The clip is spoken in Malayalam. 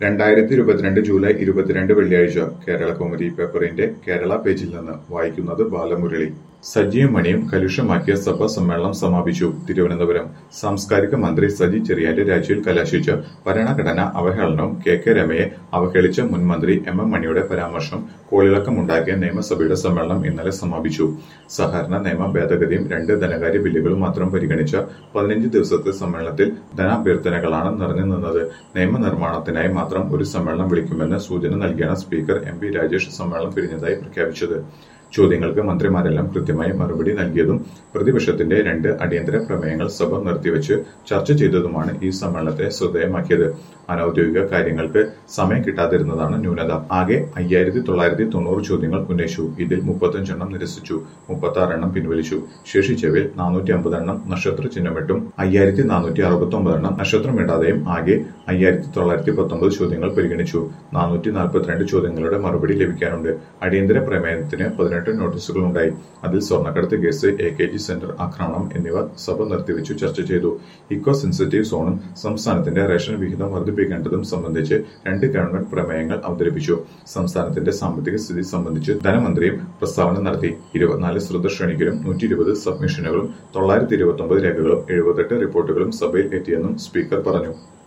രണ്ടായിരത്തി ഇരുപത്തിരണ്ട് ജൂലൈ ഇരുപത്തിരണ്ട് വെള്ളിയാഴ്ച കേരള കൗമുദി പേപ്പറിന്റെ കേരള പേജിൽ നിന്ന് വായിക്കുന്നത് ബാലമുരളി സജിയും മണിയും കലുഷമാക്കിയ സഭാ സമ്മേളനം സമാപിച്ചു തിരുവനന്തപുരം സാംസ്കാരിക മന്ത്രി സജി ചെറിയാന്റെ രാജിയിൽ കലാശിച്ച ഭരണഘടന അവഹേളനവും കെ കെ രമയെ അവഹേളിച്ച മുൻ മന്ത്രി എം എം മണിയുടെ പരാമർശം കോളിളക്കമുണ്ടാക്കിയ നിയമസഭയുടെ സമ്മേളനം ഇന്നലെ സമാപിച്ചു സഹകരണ നിയമ ഭേദഗതിയും രണ്ട് ധനകാര്യ ബില്ലുകളും മാത്രം പരിഗണിച്ച പതിനഞ്ച് ദിവസത്തെ സമ്മേളനത്തിൽ ധനാഭ്യർത്ഥനകളാണ് നിറഞ്ഞു നിന്നത് നിയമനിർമ്മാണത്തിനായി മാത്രം ഒരു സമ്മേളനം വിളിക്കുമെന്ന് സൂചന നൽകിയാണ് സ്പീക്കർ എം പി രാജേഷ് സമ്മേളനം പിരിഞ്ഞതായി പ്രഖ്യാപിച്ചത് ചോദ്യങ്ങൾക്ക് മന്ത്രിമാരെല്ലാം കൃത്യമായി മറുപടി നൽകിയതും പ്രതിപക്ഷത്തിന്റെ രണ്ട് അടിയന്തര പ്രമേയങ്ങൾ സഭ നിർത്തിവെച്ച് ചർച്ച ചെയ്തതുമാണ് ഈ സമ്മേളനത്തെ ശ്രദ്ധേയമാക്കിയത് അനൌദ്യോഗിക കാര്യങ്ങൾക്ക് സമയം കിട്ടാതിരുന്നതാണ് ന്യൂനത ആകെ അയ്യായിരത്തി തൊള്ളായിരത്തി തൊണ്ണൂറ് ചോദ്യങ്ങൾ ഉന്നയിച്ചു ഇതിൽ മുപ്പത്തഞ്ചെണ്ണം നിരസിച്ചു മുപ്പത്തി ആറെണ്ണം പിൻവലിച്ചു ശേഷിച്ചവയിൽ നാനൂറ്റി അമ്പതെണ്ണം നക്ഷത്ര ചിഹ്നമിട്ടും അയ്യായിരത്തി നാനൂറ്റി അറുപത്തി ഒമ്പതെണ്ണം നക്ഷത്രമിടാതെയും ആകെ അയ്യായിരത്തി തൊള്ളായിരത്തി പത്തൊമ്പത് ചോദ്യങ്ങൾ പരിഗണിച്ചു നാനൂറ്റി നാൽപ്പത്തിരണ്ട് ചോദ്യങ്ങളുടെ മറുപടി ലഭിക്കാനുണ്ട് അടിയന്തര പ്രമേയത്തിന് പതിനെട്ട് നോട്ടീസുകൾ ഉണ്ടായി അതിൽ സ്വർണ്ണക്കടത്ത് case A K G centre ആക്രമണം എന്നിവ സഭ നിർത്തിവെച്ചു ചർച്ച ചെയ്തു ഇക്കോ സെൻസിറ്റീവ് സോണും സംസ്ഥാനത്തിന്റെ റേഷൻ വിഹിതം വർദ്ധിപ്പിക്കേണ്ടതും സംബന്ധിച്ച് രണ്ട് ഗവൺമെന്റ് പ്രമേയങ്ങൾ അവതരിപ്പിച്ചു സംസ്ഥാനത്തിന്റെ സാമ്പത്തിക സ്ഥിതി സംബന്ധിച്ച് ധനമന്ത്രിയും പ്രസ്താവന നടത്തി ഇരുപത്തിനാല് ശ്രദ്ധ ശ്രേണികളും നൂറ്റി ഇരുപത് സബ്മിഷനുകളും തൊള്ളായിരത്തി ഇരുപത്തി ഒമ്പത് രേഖകളും എഴുപത്തെട്ട് റിപ്പോർട്ടുകളും സഭയിൽ എത്തിയെന്നും സ്പീക്കർ പറഞ്ഞു